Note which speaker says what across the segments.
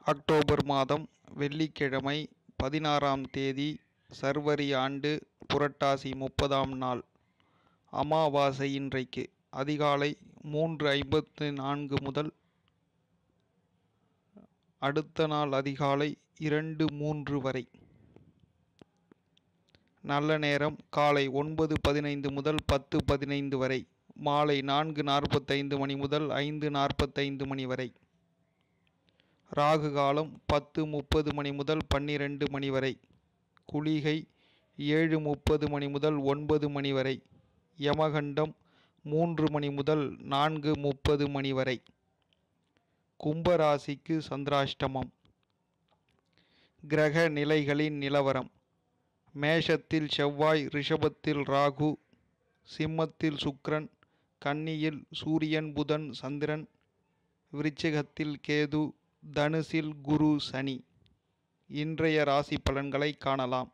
Speaker 1: October மாதம் வெள்ளிக்கிழமை பதினாறாம் தேதி சர்வரி ஆண்டு புரட்டாசி முப்பதாம் நாள் அமாவாசை இன்றைக்கு அதிகாலை மூன்று ஐம்பத்து நான்கு முதல் அடுத்த நாள் அதிகாலை இரண்டு மூன்று வரை நல்ல நேரம் காலை ஒன்பது பதினைந்து முதல் பத்து பதினைந்து வரை மாலை நான்கு நாற்பத்தைந்து மணி முதல் ஐந்து நாற்பத்தைந்து மணி வரை ராகு காலம் பத்து முப்பது மணி முதல் பன்னிரெண்டு மணி வரை குளிகை ஏழு முப்பது மணி முதல் ஒன்பது மணி வரை யமகண்டம் மூன்று மணி முதல் நான்கு முப்பது மணி வரை கும்பராசிக்கு சந்திராஷ்டமம் கிரக நிலைகளின் நிலவரம் மேஷத்தில் செவ்வாய் ரிஷபத்தில் ராகு சிம்மத்தில் சுக்கிரன் கன்னியில் சூரியன் புதன் சந்திரன் விருச்சிகத்தில் கேது தனுசில் குரு சனி இன்றைய ராசி பலன்களை காணலாம்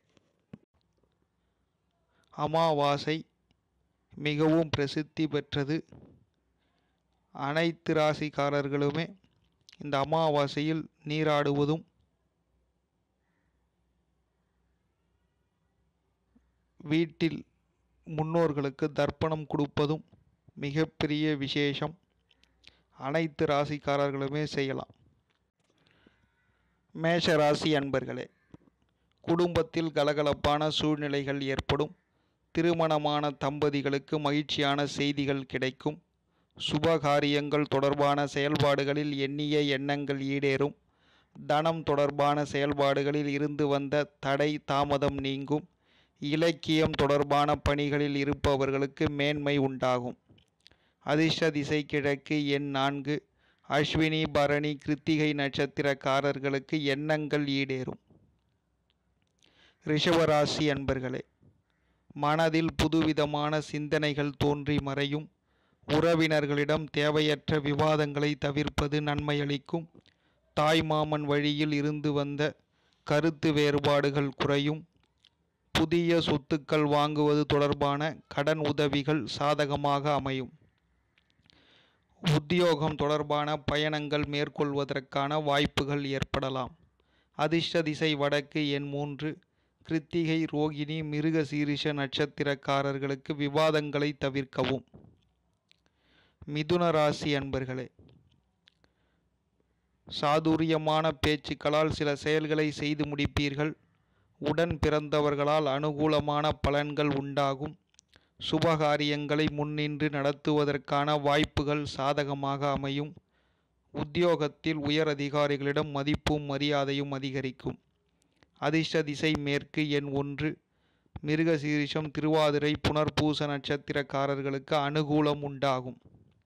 Speaker 1: அமாவாசை மிகவும் பிரசித்தி பெற்றது அனைத்து ராசிக்காரர்களுமே இந்த அமாவாசையில் நீராடுவதும் வீட்டில் முன்னோர்களுக்கு தர்ப்பணம் கொடுப்பதும் மிகப்பெரிய விசேஷம் அனைத்து ராசிக்காரர்களுமே செய்யலாம் மேஷ ராசி அன்பர்களே குடும்பத்தில் கலகலப்பான சூழ்நிலைகள் ஏற்படும் திருமணமான தம்பதிகளுக்கு மகிழ்ச்சியான செய்திகள் கிடைக்கும் சுபகாரியங்கள் தொடர்பான செயல்பாடுகளில் எண்ணிய எண்ணங்கள் ஈடேறும் தனம் தொடர்பான செயல்பாடுகளில் இருந்து வந்த தடை தாமதம் நீங்கும் இலக்கியம் தொடர்பான பணிகளில் இருப்பவர்களுக்கு மேன்மை உண்டாகும் அதிர்ஷ்ட திசை கிழக்கு எண் நான்கு அஸ்வினி பரணி கிருத்திகை நட்சத்திரக்காரர்களுக்கு எண்ணங்கள் ஈடேறும் ரிஷபராசி அன்பர்களே மனதில் புதுவிதமான சிந்தனைகள் தோன்றி மறையும் உறவினர்களிடம் தேவையற்ற விவாதங்களை தவிர்ப்பது நன்மையளிக்கும் தாய்மாமன் வழியில் இருந்து வந்த கருத்து வேறுபாடுகள் குறையும் புதிய சொத்துக்கள் வாங்குவது தொடர்பான கடன் உதவிகள் சாதகமாக அமையும் உத்தியோகம் தொடர்பான பயணங்கள் மேற்கொள்வதற்கான வாய்ப்புகள் ஏற்படலாம் அதிர்ஷ்ட திசை வடக்கு எண் மூன்று கிருத்திகை ரோகிணி மிருக சீரிஷ நட்சத்திரக்காரர்களுக்கு விவாதங்களை தவிர்க்கவும் மிதுன ராசி அன்பர்களே சாதுரியமான பேச்சுக்களால் சில செயல்களை செய்து முடிப்பீர்கள் உடன் பிறந்தவர்களால் அனுகூலமான பலன்கள் உண்டாகும் சுபகாரியங்களை முன்னின்று நடத்துவதற்கான வாய்ப்புகள் சாதகமாக அமையும் உத்தியோகத்தில் உயர் அதிகாரிகளிடம் மதிப்பும் மரியாதையும் அதிகரிக்கும் அதிர்ஷ்ட திசை மேற்கு எண் ஒன்று மிருகசீரிஷம் திருவாதிரை புனர்பூச நட்சத்திரக்காரர்களுக்கு அனுகூலம் உண்டாகும்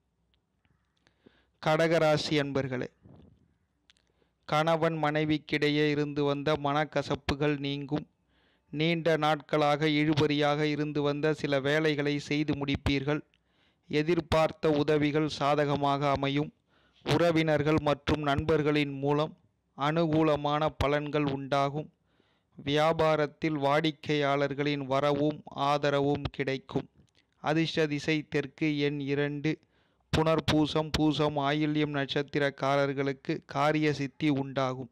Speaker 1: கடகராசி அன்பர்களே கணவன் மனைவிக்கிடையே இருந்து வந்த மனக்கசப்புகள் நீங்கும் நீண்ட நாட்களாக இழுபறியாக இருந்து வந்த சில வேலைகளை செய்து முடிப்பீர்கள் எதிர்பார்த்த உதவிகள் சாதகமாக அமையும் உறவினர்கள் மற்றும் நண்பர்களின் மூலம் அனுகூலமான பலன்கள் உண்டாகும் வியாபாரத்தில் வாடிக்கையாளர்களின் வரவும் ஆதரவும் கிடைக்கும் அதிர்ஷ்ட திசை தெற்கு எண் இரண்டு புனர்பூசம் பூசம் ஆயில்யம் நட்சத்திரக்காரர்களுக்கு காரிய சித்தி உண்டாகும்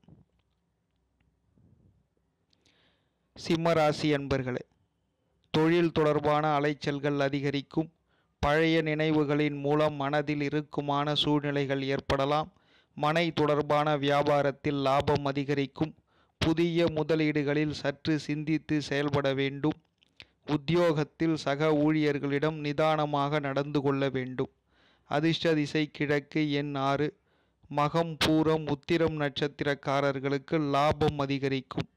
Speaker 1: சிம்மராசி அன்பர்களே தொழில் தொடர்பான அலைச்சல்கள் அதிகரிக்கும் பழைய நினைவுகளின் மூலம் மனதில் இறுக்கமான சூழ்நிலைகள் ஏற்படலாம் மனை தொடர்பான வியாபாரத்தில் லாபம் அதிகரிக்கும் புதிய முதலீடுகளில் சற்று சிந்தித்து செயல்பட வேண்டும் உத்தியோகத்தில் சக ஊழியர்களிடம் நிதானமாக நடந்து கொள்ள வேண்டும் அதிர்ஷ்ட திசை கிழக்கு எண் ஆறு மகம் பூரம் உத்திரம் நட்சத்திரக்காரர்களுக்கு லாபம் அதிகரிக்கும்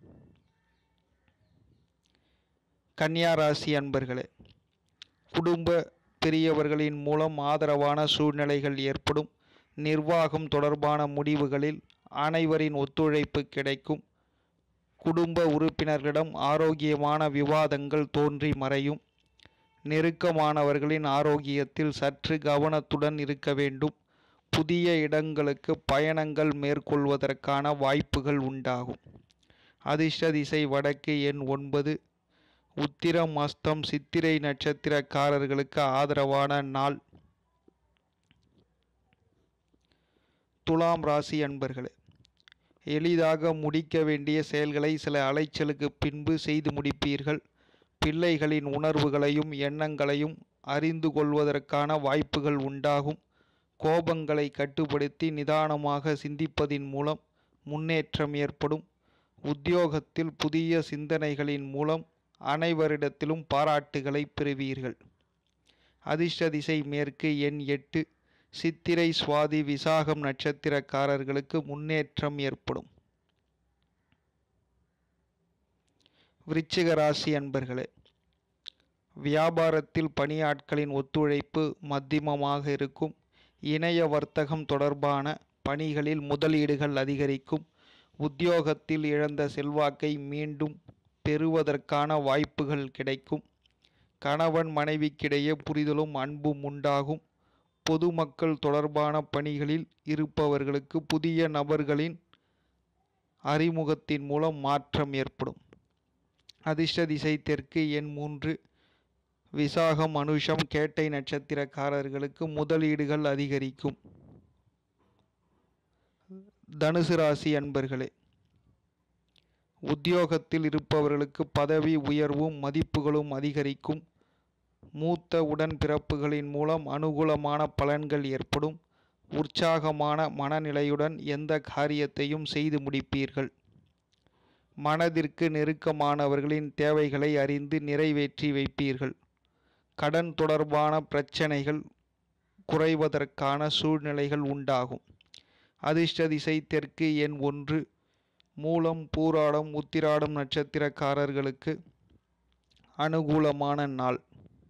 Speaker 1: கன்னியாராசி அன்பர்களே குடும்ப பெரியவர்களின் மூலம் ஆதரவான சூழ்நிலைகள் ஏற்படும் நிர்வாகம் தொடர்பான முடிவுகளில் அனைவரின் ஒத்துழைப்பு கிடைக்கும் குடும்ப உறுப்பினர்களிடம் ஆரோக்கியமான விவாதங்கள் தோன்றி மறையும் நெருக்கமானவர்களின் ஆரோக்கியத்தில் சற்று கவனத்துடன் இருக்க வேண்டும் புதிய இடங்களுக்கு பயணங்கள் மேற்கொள்வதற்கான வாய்ப்புகள் உண்டாகும் அதிர்ஷ்ட திசை வடக்கு எண் ஒன்பது உத்திரம் அஸ்தம் சித்திரை நட்சத்திரக்காரர்களுக்கு ஆதரவான நாள் துலாம் ராசி அன்பர்களே எளிதாக முடிக்க வேண்டிய செயல்களை சில அலைச்சலுக்கு பின்பு செய்து முடிப்பீர்கள் பிள்ளைகளின் உணர்வுகளையும் எண்ணங்களையும் அறிந்து கொள்வதற்கான வாய்ப்புகள் உண்டாகும் கோபங்களை கட்டுப்படுத்தி நிதானமாக சிந்திப்பதின் மூலம் முன்னேற்றம் ஏற்படும் உத்தியோகத்தில் புதிய சிந்தனைகளின் மூலம் அனைவரிடத்திலும் பாராட்டுகளை பெறுவீர்கள் அதிர்ஷ்ட திசை மேற்கு எண் எட்டு சித்திரை சுவாதி விசாகம் நட்சத்திரக்காரர்களுக்கு முன்னேற்றம் ஏற்படும் விருச்சிக ராசி அன்பர்களே வியாபாரத்தில் பணியாட்களின் ஒத்துழைப்பு மத்தியமமாக இருக்கும் இணைய வர்த்தகம் தொடர்பான பணிகளில் முதலீடுகள் அதிகரிக்கும் உத்தியோகத்தில் இழந்த செல்வாக்கை மீண்டும் பெறுவதற்கான வாய்ப்புகள் கிடைக்கும் கணவன் மனைவிக்கிடையே புரிதலும் அன்பும் உண்டாகும் பொதுமக்கள் தொடர்பான பணிகளில் இருப்பவர்களுக்கு புதிய நபர்களின் அறிமுகத்தின் மூலம் மாற்றம் ஏற்படும் அதிர்ஷ்ட திசை தெற்கு எண் மூன்று விசாகம் அனுஷம் கேட்டை நட்சத்திரக்காரர்களுக்கு முதலீடுகள் அதிகரிக்கும் தனுசு ராசி அன்பர்களே உத்தியோகத்தில் இருப்பவர்களுக்கு பதவி உயர்வும் மதிப்புகளும் அதிகரிக்கும் மூத்த உடன்பிறப்புகளின் மூலம் அனுகூலமான பலன்கள் ஏற்படும் உற்சாகமான மனநிலையுடன் எந்த காரியத்தையும் செய்து முடிப்பீர்கள் மனதிற்கு நெருக்கமானவர்களின் தேவைகளை அறிந்து நிறைவேற்றி வைப்பீர்கள் கடன் தொடர்பான பிரச்சனைகள் குறைவதற்கான சூழ்நிலைகள் உண்டாகும் அதிர்ஷ்ட திசை தெற்கு எண் ஒன்று மூலம் பூராடம் உத்திராடம் நட்சத்திரக்காரர்களுக்கு அனுகூலமான நாள்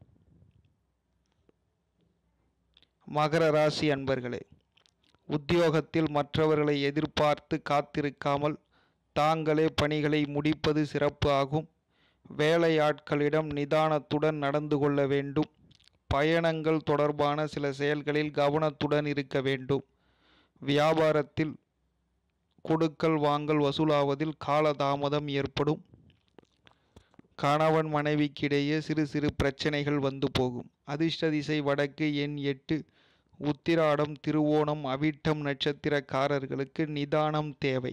Speaker 1: மகர ராசி அன்பர்களே உத்தியோகத்தில் மற்றவர்களை எதிர்பார்த்து காத்திருக்காமல் தாங்களே பணிகளை முடிப்பது சிறப்பு ஆகும் வேலையாட்களிடம் நிதானத்துடன் நடந்து கொள்ள வேண்டும் பயணங்கள் தொடர்பான சில செயல்களில் கவனத்துடன் இருக்க வேண்டும் வியாபாரத்தில் கொடுக்கல் வாங்கல் வசூலாவதில் காலதாமதம் ஏற்படும் கணவன் மனைவிக்கிடையே சிறு சிறு பிரச்சனைகள் வந்து போகும் அதிர்ஷ்ட திசை வடக்கு எண் எட்டு உத்திராடம் திருவோணம் அவிட்டம் நட்சத்திரக்காரர்களுக்கு நிதானம் தேவை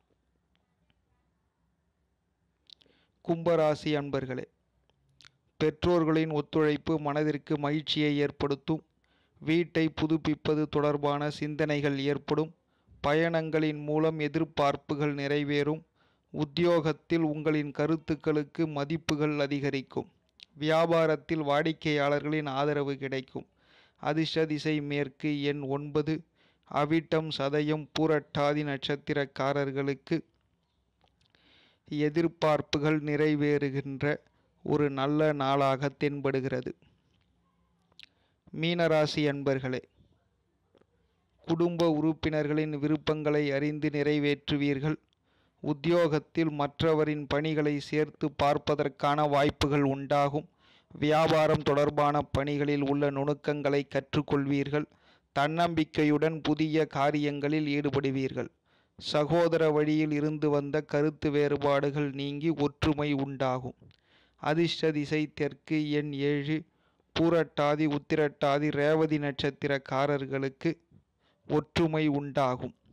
Speaker 1: கும்பராசி அன்பர்களே பெற்றோர்களின் ஒத்துழைப்பு மனதிற்கு மகிழ்ச்சியை ஏற்படுத்தும் வீட்டை புதுப்பிப்பது தொடர்பான சிந்தனைகள் ஏற்படும் பயணங்களின் மூலம் எதிர்பார்ப்புகள் நிறைவேறும் உத்தியோகத்தில் உங்களின் கருத்துக்களுக்கு மதிப்புகள் அதிகரிக்கும் வியாபாரத்தில் வாடிக்கையாளர்களின் ஆதரவு கிடைக்கும் அதிர்ஷ்ட திசை மேற்கு எண் ஒன்பது அவிட்டம் சதயம் பூரட்டாதி நட்சத்திரக்காரர்களுக்கு எதிர்பார்ப்புகள் நிறைவேறுகின்ற ஒரு நல்ல நாளாக தென்படுகிறது மீனராசி அன்பர்களே குடும்ப உறுப்பினர்களின் விருப்பங்களை அறிந்து நிறைவேற்றுவீர்கள் உத்தியோகத்தில் மற்றவரின் பணிகளை சேர்த்து பார்ப்பதற்கான வாய்ப்புகள் உண்டாகும் வியாபாரம் தொடர்பான பணிகளில் உள்ள நுணுக்கங்களை கற்றுக்கொள்வீர்கள் தன்னம்பிக்கையுடன் புதிய காரியங்களில் ஈடுபடுவீர்கள் சகோதர வழியில் இருந்து வந்த கருத்து வேறுபாடுகள் நீங்கி ஒற்றுமை உண்டாகும் அதிர்ஷ்ட திசை தெற்கு எண் ஏழு பூரட்டாதி உத்திரட்டாதி ரேவதி நட்சத்திரக்காரர்களுக்கு ஒற்றுமை உண்டாகும்